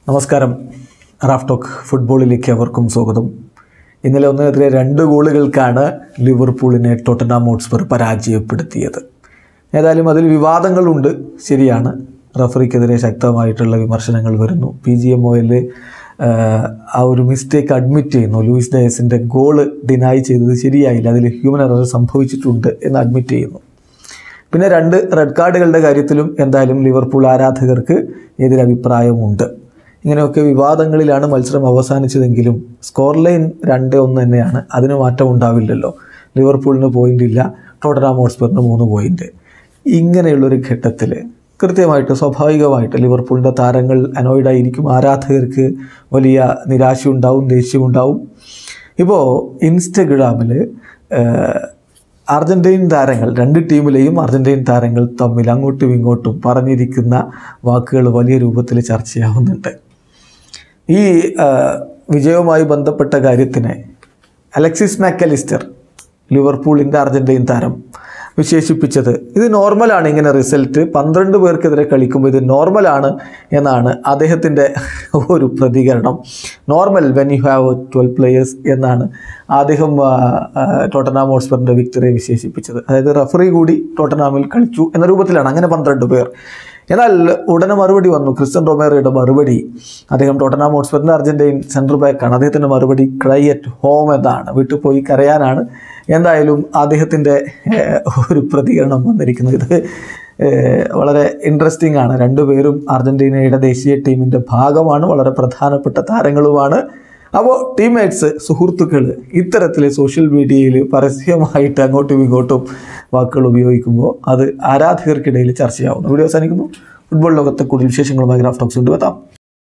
നമസ്കാരം Raf talk ഫുട്ബോളിലേക്ക് അവർക്കും സ്വാഗതം ഇന്നലെ ഒന്നിനെതിരെ രണ്ട് ഗോളുകൾക്കാണ് ലിവർപൂളിനെ ടോട്ടനാം ഹോട്ട്സ്പർ പരാജയപ്പെടുത്തിയത് ഏതായാലും അതിൽ വിവാദങ്ങളുണ്ട് ശരിയാണ് റഫറിക്കെതിരെ ശക്തമായിട്ടുള്ള വിമർശനങ്ങൾ വരുന്നു പി ജി എം ഒയിൽ ആ ഒരു മിസ്റ്റേക്ക് അഡ്മിറ്റ് ചെയ്യുന്നു ലൂയിസ് ഡയസിൻ്റെ ഗോള് ഡിനായി ചെയ്തത് ശരിയായില്ല അതിൽ ഹ്യൂമൻ എറർ സംഭവിച്ചിട്ടുണ്ട് എന്ന് അഡ്മിറ്റ് ചെയ്യുന്നു പിന്നെ രണ്ട് റെഡ് കാർഡുകളുടെ കാര്യത്തിലും എന്തായാലും ലിവർപൂൾ ആരാധകർക്ക് എതിരഭിപ്രായമുണ്ട് ഇങ്ങനെയൊക്കെ വിവാദങ്ങളിലാണ് മത്സരം അവസാനിച്ചതെങ്കിലും സ്കോർ ലൈൻ രണ്ട് ഒന്ന് തന്നെയാണ് അതിന് മാറ്റം ഉണ്ടാവില്ലല്ലോ ലിവർപൂളിന് പോയിന്റ് ഇല്ല ടോട്ടനാം ഹോട്ട്സ്പറിന് മൂന്ന് പോയിന്റ് ഇങ്ങനെയുള്ളൊരു ഘട്ടത്തിൽ കൃത്യമായിട്ട് സ്വാഭാവികമായിട്ട് ലിവർപൂളിൻ്റെ താരങ്ങൾ അനോയിഡായിരിക്കും ആരാധകർക്ക് വലിയ നിരാശയുണ്ടാവും ദേഷ്യമുണ്ടാവും ഇപ്പോൾ ഇൻസ്റ്റഗ്രാമിൽ അർജൻറ്റീൻ താരങ്ങൾ രണ്ട് ടീമിലെയും അർജൻറ്റീൻ താരങ്ങൾ തമ്മിൽ അങ്ങോട്ടും ഇങ്ങോട്ടും പറഞ്ഞിരിക്കുന്ന വാക്കുകൾ വലിയ രൂപത്തിൽ ചർച്ചയാവുന്നുണ്ട് ഈ ആ, വിജയവുമായി ബന്ധപ്പെട്ട കാര്യത്തിനെ അലക്സിസ് മാക്കലിസ്റ്റർ ലിവർപൂളിൻ്റെ അർജൻറ്റീൻ താരം വിശേഷിപ്പിച്ചത് ഇത് നോർമലാണ് ഇങ്ങനെ റിസൾട്ട് പന്ത്രണ്ട് പേർക്കെതിരെ കളിക്കുമ്പോൾ ഇത് നോർമലാണ് എന്നാണ് അദ്ദേഹത്തിൻ്റെ ഒരു പ്രതികരണം normal when you have twelve players എന്നാണ് അദ്ദേഹം ആ, ആ, ടോട്ടനാം ഹോട്ട്സ്പറിൻ്റെ വിക്ടറിയെ വിശേഷിപ്പിച്ചത് അതായത് റഫറി കൂടി ടോട്ടനാമിൽ കളിച്ചു എന്ന രൂപത്തിലാണ് അങ്ങനെ പന്ത്രണ്ട് പേർ എന്നാൽ ഉടനെ മറുപടി വന്നു ക്രിസ്ത്യൻ റൊമേറോയുടെ മറുപടി അദ്ദേഹം ടോട്ടനാം ഹോട്ട്സ്പറിൻ്റെ അർജൻറ്റീൻ സെൻട്രൽ ബാക്കാണ് അദ്ദേഹത്തിൻ്റെ മറുപടി ക്രൈ അറ്റ് ഹോം എന്നാണ് വീട്ടിൽ പോയി കരയാനാണ് എന്തായാലും അദ്ദേഹത്തിൻ്റെ ഏഹ്, ഒരു പ്രതികരണം വന്നിരിക്കുന്നത് ഇത് ഏഹ്, വളരെ ഇൻട്രസ്റ്റിംഗ് ആണ് രണ്ടുപേരും അർജൻറ്റീനയുടെ ദേശീയ ടീമിൻ്റെ ഭാഗമാണ് വളരെ പ്രധാനപ്പെട്ട താരങ്ങളുമാണ് അപ്പോൾ ടീംമേറ്റ്സ് സുഹൃത്തുക്കൾ ഇത്തരത്തിൽ സോഷ്യൽ മീഡിയയിൽ പരസ്യമായിട്ട് അങ്ങോട്ടും ഇങ്ങോട്ടും വാക്കുകൾ ഉപയോഗിക്കുമ്പോൾ അത് ആരാധകർക്കിടയിൽ ചർച്ചയാവുന്നു വീഡിയോ അവസാനിക്കുന്നു ഫുട്ബോൾ ലോകത്തെ കൂടുതൽ വിശേഷങ്ങളുമായി ഗ്രാഫ് ടോക്സ് കൊണ്ടുവെത്താം